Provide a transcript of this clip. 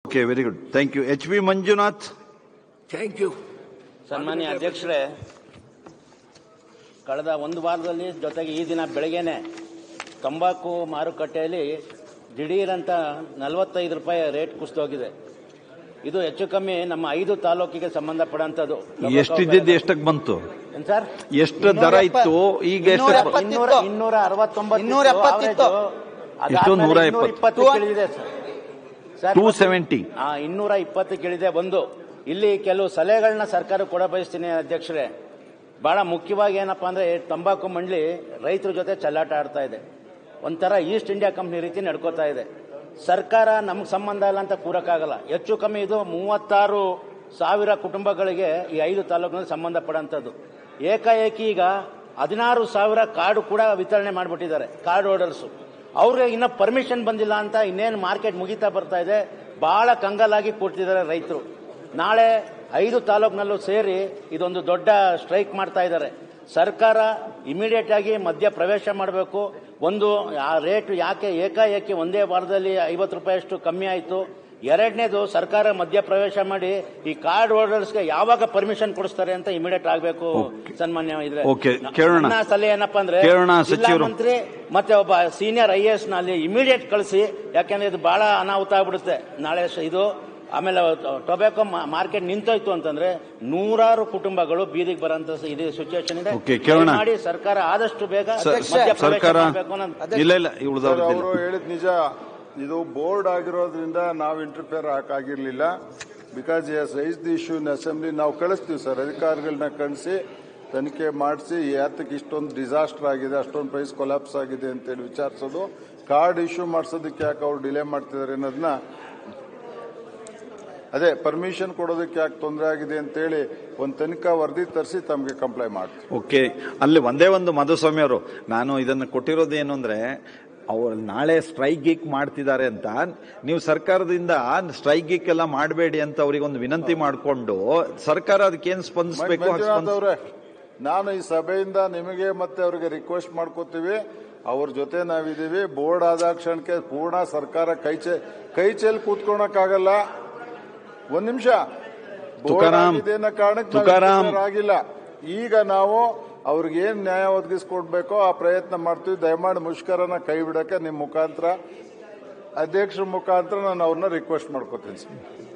Okay very good thank you H B Manjunath thank you ಸನ್ಮಾನ್ಯ ಅಧ್ಯಕ್ಷರೇ ಕಳೆದ ಒಂದು ವಾರದಲ್ಲಿ ಜೊತೆಗೆ ಈ ದಿನ ಬೆಳಗ್ಗೆನೆ ತಂಬಾಕು ಮಾರುಕಟ್ಟೆಯಲ್ಲಿ ದಿಢೀರಂತ ನಲವತ್ತೈದು ರೂಪಾಯಿ ರೇಟ್ ಕುಸಿದೋಗಿದೆ ಇದು ಹೆಚ್ಚು ಕಮ್ಮಿ ನಮ್ಮ ಐದು ತಾಲೂಕಿಗೆ ಸಂಬಂಧಪಟ್ಟಂಥದ್ದು ಎಷ್ಟಿದ್ದು ಎಷ್ಟಕ್ಕೆ ಬಂತು ಏನ್ ಸರ್ ಎಷ್ಟು ದರ ಇತ್ತು ಈಗ ಎಷ್ಟು ಇನ್ನೂರ ಎಪ್ಪತ್ತು. ಇನ್ನೂರ ಇನ್ನೂರ ಅರವತ್ತೊಂಬತ್ತು ಇನ್ನೂರ ಎಪ್ಪತ್ತಿತ್ತು. ಎಷ್ಟು? ನೂರ ಎಪ್ಪತ್ತು. ಇಪ್ಪತ್ತು ಇಳಿದಿದೆ ಸರ್ ಸರ್ ಟೂ ಸೆವೆಂಟಿ ಆ ಇನ್ನೂರ ಇಪ್ಪತ್ತಕ್ಕೆ ಇಳಿದೆ ಒಂದು ಇಲ್ಲಿ ಕೆಲವು ಸಲಹೆಗಳನ್ನ ಸರ್ಕಾರ ಕೊಡ ಬಯಸ್ತೀನಿ ಅಧ್ಯಕ್ಷರೇ ಬಹಳ ಮುಖ್ಯವಾಗಿ ಏನಪ್ಪಾ ಅಂದ್ರೆ ತಂಬಾಕು ಮಂಡಳಿ ರೈತರ ಜೊತೆ ಚೆಲ್ಲಾಟ ಆಡ್ತಾ ಇದೆ ಒಂಥರ ಈಸ್ಟ್ ಇಂಡಿಯಾ ಕಂಪ್ನಿ ರೀತಿ ನಡ್ಕೋತಾ ಇದೆ ಸರ್ಕಾರ ನಮ್ಗೆ ಸಂಬಂಧ ಇಲ್ಲ ಅಂತ ಕೂರಕ್ಕಾಗಲ್ಲ ಹೆಚ್ಚು ಕಮ್ಮಿ ಇದು ಮೂವತ್ತಾರು ಸಾವಿರ ಕುಟುಂಬಗಳಿಗೆ ಈ ಐದು ತಾಲೂಕಿನಲ್ಲಿ ಸಂಬಂಧಪಡಂಥದ್ದು ಏಕಾಏಕಿ ಈಗ ಹದಿನಾರು ಸಾವಿರ ಕಾರ್ಡು ಕೂಡ ವಿತರಣೆ ಮಾಡಿಬಿಟ್ಟಿದ್ದಾರೆ ಕಾರ್ಡ್ ಹೋಲ್ಡರ್ಸು ಅವ್ರಿಗೆ ಇನ್ನ ಪರ್ಮಿಷನ್ ಬಂದಿಲ್ಲ ಅಂತ ಇನ್ನೇನು ಮಾರ್ಕೆಟ್ ಮುಗಿತಾ ಬರ್ತಾ ಇದೆ ಬಹಳ ಕಂಗಾಲಾಗಿ ಕೂಡ್ತಿದ್ದಾರೆ ರೈತರು ನಾಳೆ ಐದು ತಾಲೂಕಿನಲ್ಲೂ ಸೇರಿ ಇದೊಂದು ದೊಡ್ಡ ಸ್ಟ್ರೈಕ್ ಮಾಡ್ತಾ ಇದ್ದಾರೆ ಸರ್ಕಾರ ಇಮಿಡಿಯೇಟ್ ಆಗಿ ಮಧ್ಯ ಪ್ರವೇಶ ಮಾಡಬೇಕು ಒಂದು ಆ ರೇಟ್ ಯಾಕೆ ಏಕಾಏಕಿ ಒಂದೇ ವಾರದಲ್ಲಿ ಐವತ್ತು ರೂಪಾಯಿಯಷ್ಟು ಕಮ್ಮಿ ಆಯಿತು ಎರಡನೇದು ಸರ್ಕಾರ ಮಧ್ಯ ಪ್ರವೇಶ ಮಾಡಿ ಈ ಕಾರ್ಡ್ ಹೋಲ್ಡರ್ಸ್ಗೆ ಯಾವಾಗ ಪರ್ಮಿಷನ್ ಕೊಡಿಸ್ತಾರೆ ಅಂತ ಇಮಿಡಿಯೇಟ್ ಆಗಬೇಕು ಸನ್ಮಾನ್ಯ ಇದ್ರೆ Okay, ಕೇಳೋಣ. ನನ್ನ ಸಲಹೆ ಏನಪ್ಪಾ ಅಂದ್ರೆ ಕೇಳೋಣ, ಜಿಲ್ಲಾ ಸಚಿವರು. ಮಂತ್ರಿ ಮತ್ತೆ ಒಬ್ಬ ಸೀನಿಯರ್ ಐ ಎಸ್ ನಲ್ಲಿ ಇಮಿಡಿಯೇಟ್ ಕಳಿಸಿ ಯಾಕಂದ್ರೆ ಇದು ಬಹಳ ಅನಾಹುತ ಆಗ್ಬಿಡುತ್ತೆ ನಾಳೆ ಶ- ಇದು ಆಮೇಲೆ ಟೊಬ್ಯಾಕೊ ಮಾರ್ಕೆಟ್ ನಿಂತೋಯ್ತು ಅಂತಂದ್ರೆ ನೂರಾರು ಕುಟುಂಬಗಳು ಬೀದಿಗೆ ಬರೋಂತ ಇದು ಸಿಚುವೇಶನ್ ಇದೆ Okay, ಕೇಳೋಣ. ಮಾಡಿ ಸರ್ಕಾರ ಆದಷ್ಟು ಬೇಗ ಸ- ಮಧ್ಯ ಪ್ರವೇಶ ಸರ್ಕಾರ ಮಾಡ್ಬೇಕು ಅನ್ನೋದು ಇಲ್ಲ ಇಲ್ಲ ಉಳಿದವ್ರದ್ದಿಲ್ಲ ಅವರು ಹೇಳಿದ ನಿಜ ಇದು ಬೋರ್ಡ್ ಆಗಿರೋದ್ರಿಂದ ನಾವು ಇಂಟರ್ಫಿಯರ್ ಹಾಕಾಗಿರ್ಲಿಲ್ಲ because as raise the issue in assembly ನಾವು ಕಳಿಸ್ತೀವಿ ಸರ್ ಅಧಿಕಾರಿಗಳನ್ನ ಕಳಿಸಿ ತನಿಖೆ ಮಾಡಿಸಿ ಯಾತಕ್ಕೆ ಇಷ್ಟೊಂದು ಡಿಸಾಸ್ಟರ್ ಆಗಿದೆ ಅಷ್ಟೊಂದು ಪ್ರೈಸ್ ಕೊಲಾಪ್ಸ್ ಆಗಿದೆ ಅಂತೇಳಿ ವಿಚಾರಿಸೋದು ಕಾರ್ಡ್ ಇಶ್ಯೂ ಮಾಡಿಸೋದಕ್ಕೆ ಯಾಕೆ ಅವ್ರು ಡಿಲೇ ಮಾಡ್ತಿದ್ದಾರೆ ಅನ್ನೋದನ್ನ ಅದೇ ಪರ್ಮಿಷನ್ ಕೊಡೋದಕ್ಕೆ ಯಾಕೆ ತೊಂದರೆ ಆಗಿದೆ ಅಂತೇಳಿ ಒಂದು ತನಿಖಾ ವರದಿ ತರಿಸಿ ತಮಗೆ ಕಂಪ್ಲೈ ಮಾಡ್ತೀವಿ ಓಕೆ ಅಲ್ಲಿ ಒಂದೇ ಒಂದು ಮಧುಸ್ವಾಮಿ ಅವರು ನಾನು ಇದನ್ನು ಕೊಟ್ಟಿರೋದು ಏನು ಅಂದ್ರೆ ಅವ್ರು ನಾಳೆ ಸ್ಟ್ರೈಕ್ ಗೀಕ್ ಮಾಡ್ತಿದ್ದಾರೆ ಅಂತ ನೀವು ಸರ್ಕಾರದಿಂದ ಸ್ಟ್ರೈಕ್ ಗೀಕ್ ಎಲ್ಲ ಮಾಡಬೇಡಿ ಅಂತ ಅವ್ರಿಗೆ ಒಂದು ವಿನಂತಿ ಮಾಡಿಕೊಂಡು ಸರ್ಕಾರ ಅದಕ್ಕೇನು ಸ್ಪಂದಿಸಬೇಕು ಮಂಜುನಾಥ್ ಅವರೇ ನಾನು ಈ ಸಭೆಯಿಂದ ನಿಮಗೆ ಮತ್ತೆ ಅವರಿಗೆ ರಿಕ್ವೆಸ್ಟ್ ಮಾಡ್ಕೋತೀವಿ ಅವ್ರ ಜೊತೆ ನಾವಿದ್ದೀವಿ ಬೋರ್ಡ್ ಆದ ಕ್ಷಣಕ್ಕೆ ಪೂರ್ಣ ಸರ್ಕಾರ ಕೈ ಚೆ ಕೈ ಚೆಲ್ಲಿ ಕೂತ್ಕೊಳಕ್ಕಾಗಲ್ಲ ಒಂದ್ ನಿಮಿಷ ತುಕಾರಾಮ್, ಕಾರಣಕ್ಕೆ ನಾವು ತುಕಾರಾಮ್. interfere ಆಗಿಲ್ಲ ಈಗ ನಾವು ಅವ್ರಿಗೆ ಏನ್ ನ್ಯಾಯ ಒದಗಿಸ್ಕೊಡ್ಬೇಕೋ ಆ ಪ್ರಯತ್ನ ಮಾಡ್ತೀವಿ ದಯಮಾಡಿ ಮುಷ್ಕರನ ಕೈ ಬಿಡಕ್ಕೆ ನಿಮ್ ಮುಖಾಂತರ ಅಧ್ಯಕ್ಷರ ಮುಖಾಂತರ ನಾನು ಅವ್ರನ್ನ ರಿಕ್ವೆಸ್ಟ್ ಮಾಡ್ಕೋತೀನಿ ಸರ್